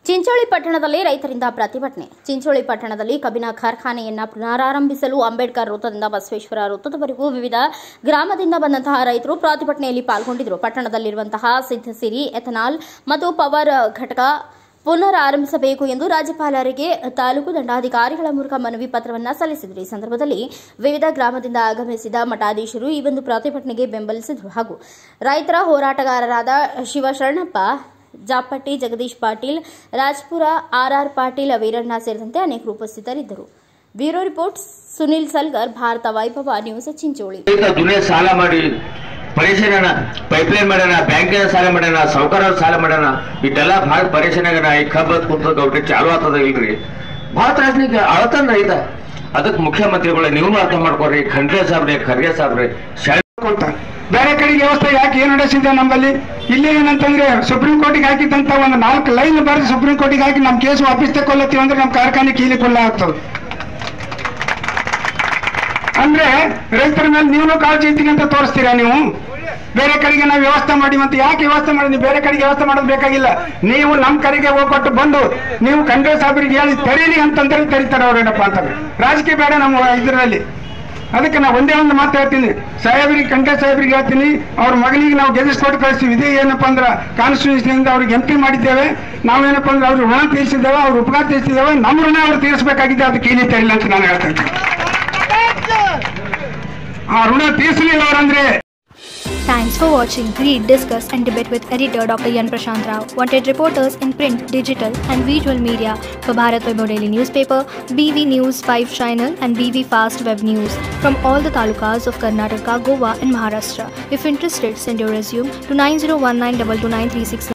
ಚಿಂಚೋಳಿ ಪಟ್ಟಣದಲ್ಲಿ ರೈತರಿಂದ ಪ್ರತಿಭಟನೆ ಚಿಂಚೋಳಿ ಪಟ್ಟಣದಲ್ಲಿ ಕಬ್ಬಿನ ಕಾರ್ಖಾನೆಯನ್ನ ಪುನರಾರಂಭಿಸಲು ಅಂಬೇಡ್ಕರ್ ವೃತ್ತದಿಂದ ಬಸವೇಶ್ವರ ವೃತ್ತದವರೆಗೂ ವಿವಿಧ ಗ್ರಾಮದಿಂದ ಬಂದಂತಹ ರೈತರು ಪ್ರತಿಭಟನೆಯಲ್ಲಿ ಪಾಲ್ಗೊಂಡಿದ್ದರು ಪಟ್ಟಣದಲ್ಲಿರುವಂತಹ ಸಿದ್ಧಸಿರಿ ಎಥನಾಲ್ ಮತ್ತು ಪವರ್ ಘಟಕ ಪುನರ್ ಆರಂಭಿಸಬೇಕು ಎಂದು ರಾಜ್ಯಪಾಲರಿಗೆ ತಾಲೂಕು ದಂಡಾಧಿಕಾರಿಗಳ ಮೂಲಕ ಮನವಿ ಪತ್ರವನ್ನು ಸಲ್ಲಿಸಿದರು ಈ ಸಂದರ್ಭದಲ್ಲಿ ವಿವಿಧ ಗ್ರಾಮದಿಂದ ಆಗಮಿಸಿದ ಮಠಾಧೀಶರು ಈ ಒಂದು ಪ್ರತಿಭಟನೆಗೆ ಬೆಂಬಲಿಸಿದರು ಹಾಗೂ ರೈತರ ಹೋರಾಟಗಾರರಾದ ಶಿವಶರಣಪ್ಪ ಜಾಪಟ್ಟಿ ಜಗದೀಶ್ ಪಾಟೀಲ್ ರಾಜ್ಪುರ ಆರ್ಆರ್ ಪಾಟೀಲ್ ವೀರಣ್ಣ ಸೇರಿದಂತೆ ಅನೇಕರು ಉಪಸ್ಥಿತರಿದ್ದರು bureau report Sunil Salgar Bharata Vaibhava news Chincholi ರೈತ ದುನಿಯಾ ಸಾಲ ಮಾಡಿ ಪರೇಶಾನ ಪೈಪ್ಲೈನ್ ಮಾಡ್ಯಾನ ಬ್ಯಾಂಕಿನ ಸಾಲ ಮಾಡ್ಯಾನ ಸಾವುಕಾರ ಸಾಲ ಮಾಡ್ಯಾನ ಇಟ್ಟೆಲ್ಲ ಭಾಳ ಪರೇಶಾನ ಆಗ್ಯಾನ ಈ ಕಬ್ಬ ಕುಂತ ಗೌಟಿ ಚಾಲು ಆಗ್ತದ ಇಲ್ರಿ ಭಾಳ ತ್ರಾಸ್ನಿಗೆ ಅಳತನ್ ರೈತ ಅದಕ್ಕೆ ಮುಖ್ಯಮಂತ್ರಿಗಳು ನೀವು ಅರ್ಥ ಮಾಡ್ಕೊಡ್ರಿ ಖಂಡ್ರೆ ಸಾಬ್ರೆ ಖರ್ಗೆ ಸಾಬ್ರೆ ಶಾಲೆ ಅಂತ ಬೇರೆ ಕಡೆಗೆ ವ್ಯವಸ್ಥೆ ಯಾಕೆ ಏನು ನಡೆಸಿದೆ ನಮ್ಮಲ್ಲಿ ಇಲ್ಲಿ ಏನಂತಂದ್ರೆ ಸುಪ್ರೀಂ ಕೋರ್ಟಿಗೆ ಹಾಕಿದಂತ ಒಂದು ನಾಲ್ಕು ಲೈನ್ ಬರೆದು ಸುಪ್ರೀಂ ಕೋರ್ಟಿಗೆ ಹಾಕಿ ನಮ್ಮ ಕೇಸ್ ವಾಪಸ್ ತಗೊಳ್ಳತ್ತೀವಿ ಅಂದ್ರೆ ನಮ್ಮ ಕಾರ್ಖಾನೆ ಕೀಲಿಕೊಳ್ಳ ಆಗ್ತದೆ ಅಂದ್ರೆ ರೈತರ ಮೇಲೆ ನೀವು ಕಾಳಜಿ ಇದ್ದೀರಿ ಅಂತ ತೋರಿಸ್ತೀರಾ ನೀವು ಬೇರೆ ಕಡೆಗೆ ನಾವು ವ್ಯವಸ್ಥೆ ಮಾಡಿ ಮತ್ತೆ ಯಾಕೆ ವ್ಯವಸ್ಥೆ ಮಾಡಿ ನೀವು ಬೇರೆ ಕಡೆಗೆ ವ್ಯವಸ್ಥೆ ಮಾಡೋದು ಬೇಕಾಗಿಲ್ಲ ನೀವು ನಮ್ಮ ಕಡೆಗೆ ಹೋಗ್ಕೊಟ್ಟು ಬಂದು ನೀವು ಕಂಡ್ರೆ ಸಾಬ್ರಿಗೆ ಹೇಳಿ ತೆರೀಲಿ ಅಂತಂದ್ರೆ ತೆರಿತಾರೆ ಅವ್ರೇನಪ್ಪ ಅಂತಂದ್ರೆ ರಾಜಕೀಯ ಬೇಡ ನಮ್ಮ ಇದರಲ್ಲಿ ಅದಕ್ಕೆ ನಾವು ಒಂದೇ ಒಂದು ಮಾತು ಹೇಳ್ತೀನಿ ಸಾಹೇಬರಿಗೆ ಕಂಠ ಸಾಹೇಬರಿಗೆ ಹೇಳ್ತೀನಿ ಅವ್ರ ಮಗನಿಗೆ ನಾವು ಗೆಲ್ಲಿಸ್ಕೊಟ್ಟು ಕಳಿಸ್ತೀವಿ ಇದೇ ಏನಪ್ಪ ಅಂದ್ರೆ ಕಾನ್ಸ್ಟಿಟ್ಯೂನ್ಸಿನಿಂದ ಅವ್ರಿಗೆ ಎಂ ಪಿ ಮಾಡಿದ್ದೇವೆ ನಾವೇನಪ್ಪ ಅಂದ್ರೆ ಅವ್ರ ಋಣ ತೀರಿಸಿದ್ದೇವೆ ಅವ್ರ ಉಪಕಾರ ತೀರಿಸಿದ್ದೇವೆ ನಮ್ಮ ಋಣ ಅವ್ರು ತೀರಿಸಬೇಕಾಗಿದೆ ಅದಕ್ಕೆ ಇಲ್ಲಿ ತರಿಲ್ಲ ಅಂತ ನಾನು ಹೇಳ್ತೇನೆ ಆ ಋಣ ತೀರಿಸಲಿಲ್ಲ ಅವರಂದ್ರೆ Thanks for watching. Read, discuss, and debate with editor Dr. Yan Prashant Rao. Wanted reporters in print, digital, and visual media for Bharat Vaibhav Daily Newspaper, BV News 5 Channel, and BV Fast Web News from all the talukas of Karnataka, Goa, and Maharashtra. If interested, send your resume to 9019229369.